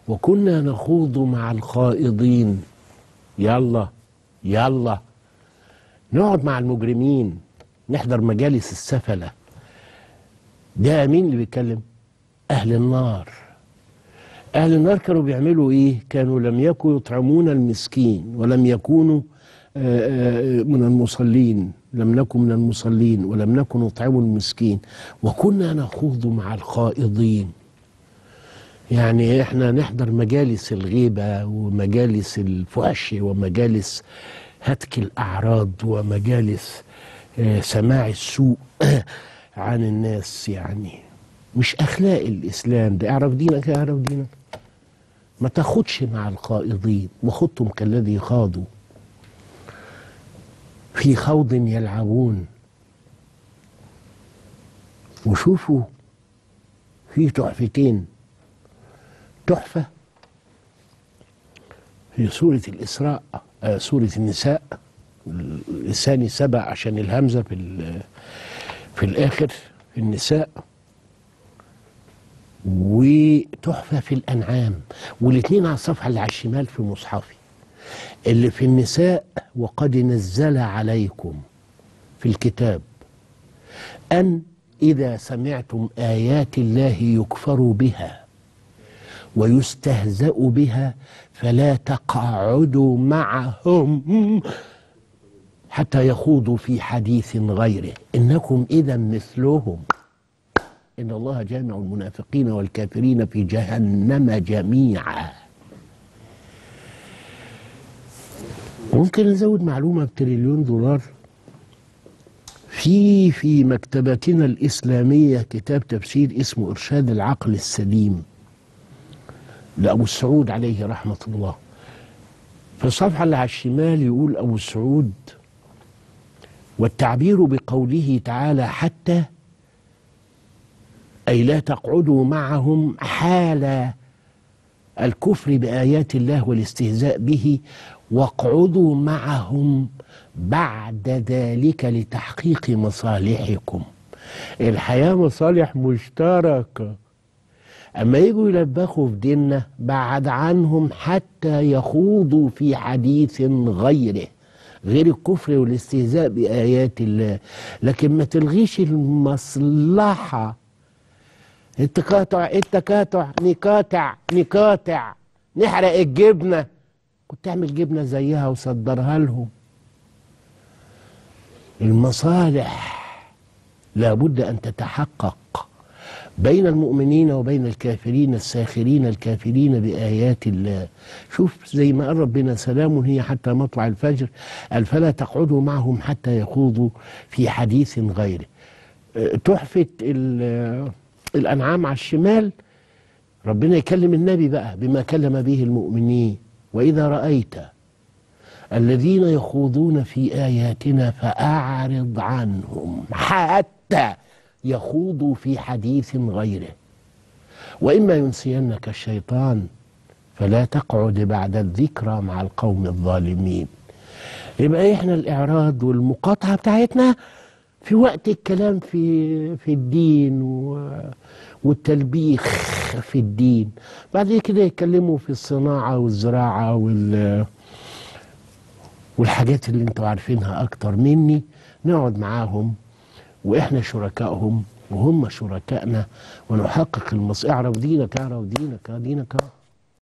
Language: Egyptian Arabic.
وكنا نخوض مع الخائضين يلا يلا نقعد مع المجرمين نحضر مجالس السفلة ده مين اللي بيتكلم أهل النار أهل النار كانوا بيعملوا إيه كانوا لم يكونوا يطعمون المسكين ولم يكونوا آه، آه، من المصلين لم نكن من المصلين ولم نكن نطعم المسكين وكنا نخوض مع الخائضين يعني احنا نحضر مجالس الغيبة ومجالس الفحش ومجالس هتك الأعراض ومجالس آه، سماع السوء عن الناس يعني مش أخلاق الإسلام ده اعرف دينك اعرف دينك ما تاخدش مع الخائضين وخضتم كالذي خاضوا في خوض يلعبون وشوفوا في تحفتين تحفة في سورة الإسراء آه سورة النساء لساني سبع عشان الهمزة في, ال- في الآخر في النساء وتحفة في الأنعام والاثنين على الصفحة اللي على الشمال في مصحفي اللي في النساء وقد نزل عليكم في الكتاب أن إذا سمعتم آيات الله يكفر بها ويستهزأ بها فلا تقعدوا معهم حتى يخوضوا في حديث غيره إنكم إذا مثلهم إن الله جامع المنافقين والكافرين في جهنم جميعا ممكن نزود معلومة بتريليون دولار في في مكتبتنا الإسلامية كتاب تفسير اسمه إرشاد العقل السليم لأبو السعود عليه رحمة الله في الصفحة اللي على الشمال يقول أبو السعود والتعبير بقوله تعالى حتى أي لا تقعدوا معهم حال الكفر بآيات الله والاستهزاء به واقعدوا معهم بعد ذلك لتحقيق مصالحكم الحياة مصالح مشتركة أما يجوا يلبخوا في ديننا بعد عنهم حتى يخوضوا في حديث غيره غير الكفر والاستهزاء بآيات الله لكن ما تلغيش المصلحة التقاطع التقاطع نقاطع نقاطع نحرق الجبنة كنت تعمل جبنة زيها وصدرها لهم المصالح لابد أن تتحقق بين المؤمنين وبين الكافرين الساخرين الكافرين بآيات الله شوف زي ما قال ربنا سلام هي حتى مطلع الفجر قال فلا تقعدوا معهم حتى يخوضوا في حديث غيره أه، تحفة ال- الأنعام على الشمال ربنا يكلم النبي بقى بما كلم به المؤمنين وإذا رأيت الذين يخوضون في آياتنا فأعرض عنهم حتى يخوضوا في حديث غيره وإما ينسينك الشيطان فلا تقعد بعد الذكرى مع القوم الظالمين يبقى احنا الإعراض والمقاطعة بتاعتنا في وقت الكلام في في الدين و والتلبيخ في الدين بعد كده يتكلموا في الصناعة والزراعة وال والحاجات اللي انتوا عارفينها اكتر مني نقعد معاهم واحنا شركائهم وهم شركائنا ونحقق المص اعرف دينك اعرف دينك دينك